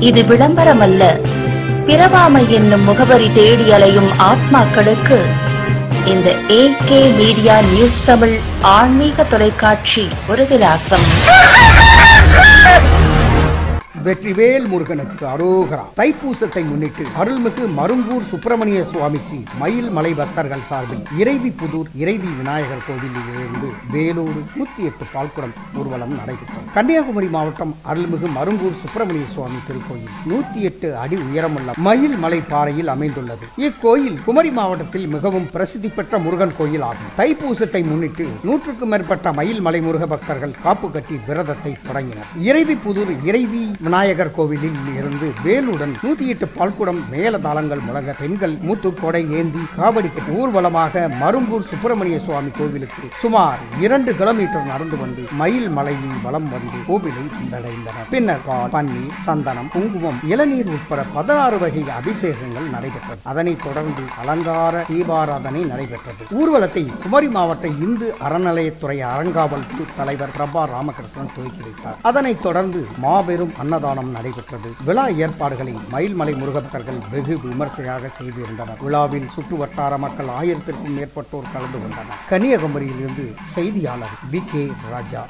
இது விளம்பரமல்ல பிறவாமை என்னும் முகவரி தேடி அலையும் ஆத்மாக்களுக்கு இந்த ஏகே மீடியா நியூஸ் தமிழ் ஆன்மீக தொலைக்காட்சி ஒரு விலாசம் வெற்றிவேல் முருகனுக்கு அரோகரா தைப்பூசத்தை முன்னிட்டு அருள்மிகு மருங்கூர் சுப்பிரமணிய சுவாமிக்கு மயில் மலை பக்தர்கள் சார்பில் இறைவி புதூர் இறைவி விநாயகர் கோவிலில் இருந்து வேலூர் நூத்தி எட்டு பால்குடம் ஊர்வலம் நடைபெற்றது கன்னியாகுமரி மாவட்டம் அருள்மிகு மருங்கூர் சுப்பிரமணிய சுவாமி திருக்கோயில் நூத்தி எட்டு அடி உயரமுள்ள மயில் மலை பாறையில் அமைந்துள்ளது இக்கோயில் குமரி மாவட்டத்தில் மிகவும் பிரசித்தி பெற்ற முருகன் கோயில் ஆகும் தைப்பூசத்தை முன்னிட்டு நூற்றுக்கும் மேற்பட்ட மயில் மலை முருக பக்தர்கள் காப்பு கட்டி விரதத்தை தொடங்கினர் இறைவி புதூர் இறைவி விநாயகர் கோவிலில் இருந்து வேலுடன் நூத்தி எட்டு பால்குடம் மேலதாளங்கள் முழங்க பெண்கள் மூத்து கொடை ஏந்தி காவடி கட்டி ஊர்வலமாக மரும்பூர் சுப்பிரமணிய சுவாமி கோவிலுக்கு சுமார் இரண்டு கிலோமீட்டர் நடந்து வந்து மயில் மலையில் வலம் வந்து கோவிலை வந்தடைந்தனர் பின்னர் பால் பன்னீர் சந்தனம் குங்குமம் இளநீர் உட்பட பதினாறு வகை அபிஷேகங்கள் நடைபெற்றது அதனைத் தொடர்ந்து அலங்கார தீபாராதனை நடைபெற்றது ஊர்வலத்தை குமரி மாவட்ட இந்து அறநிலையத்துறை அறங்காவல் குழு தலைவர் பிரபா ராமகிருஷ்ணன் துவக்கி வைத்தார் அதனைத் தொடர்ந்து மாபெரும் அன்னதானம் நடைபெற்றது விழா ஏற்பாடுகளை மயில்மலை முருகப்பர்கள் வெகு விமர்சையாக செய்திருந்தனர் விழாவில் சுற்று வட்டார மக்கள் ஆயிரத்திற்கும் மேற்பட்டோர் கலந்து கொண்டனர் கன்னியாகுமரியிலிருந்து செய்தியாளர் V K Raja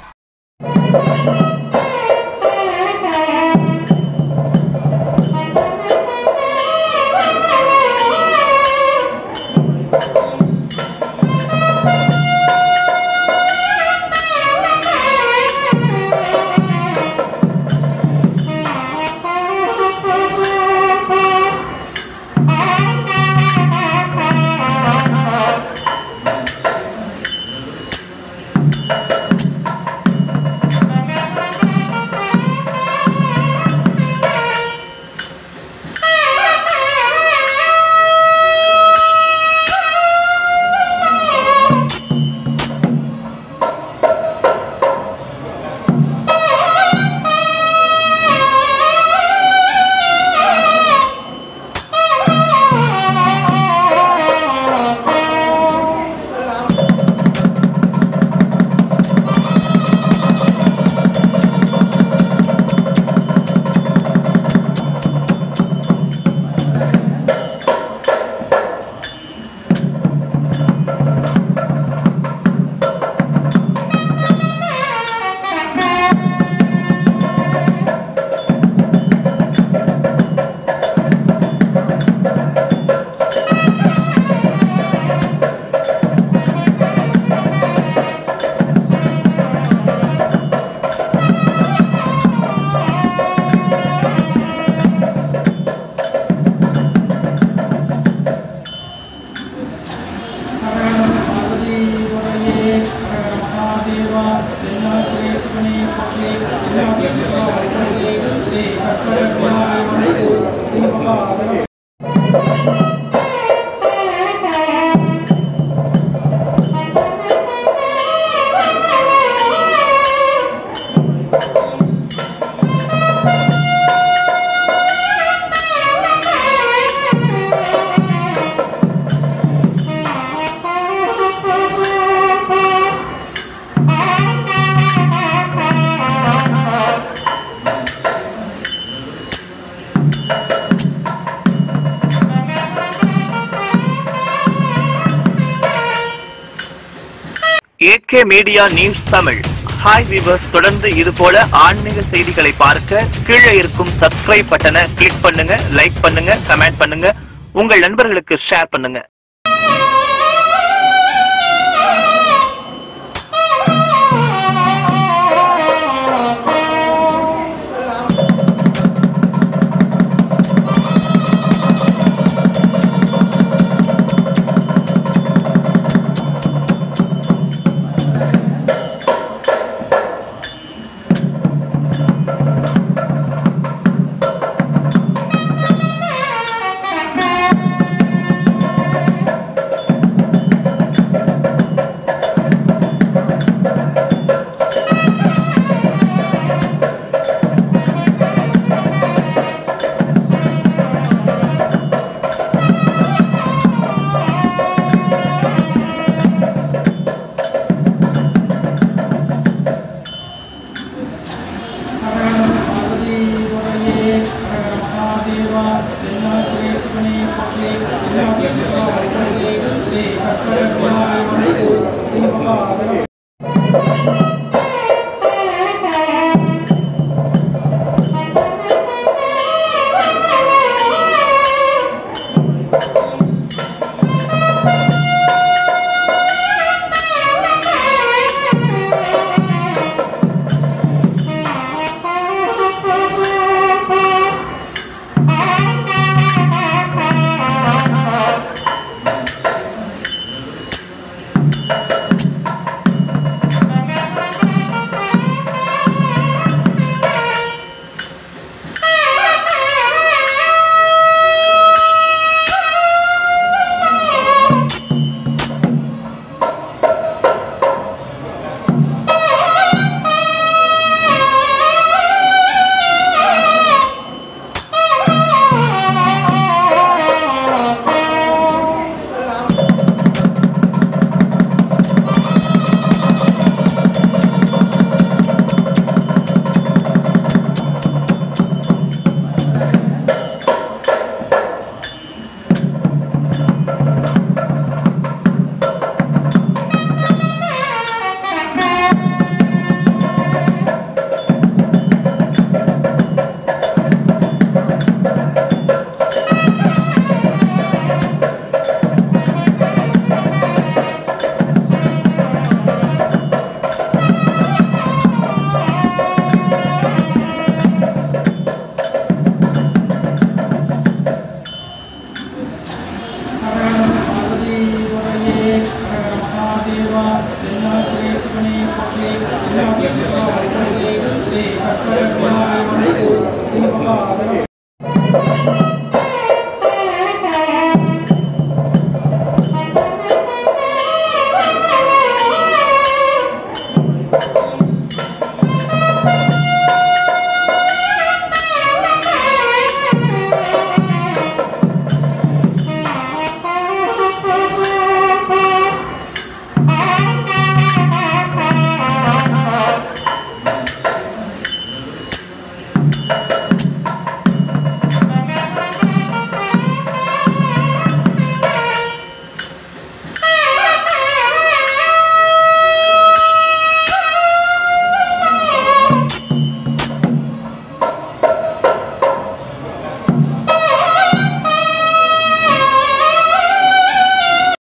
AK media news Tamil hi viewers தொடர்ந்து இது போல ஆன்மீக செய்திகளை பார்க்க கீழே இருக்கும் சப்ஸ்கிரைப் பட்டனை கிளிக் பண்ணுங்க லைக் பண்ணுங்க கமெண்ட் பண்ணுங்க உங்கள் நண்பர்களுக்கு ஷேர் பண்ணுங்க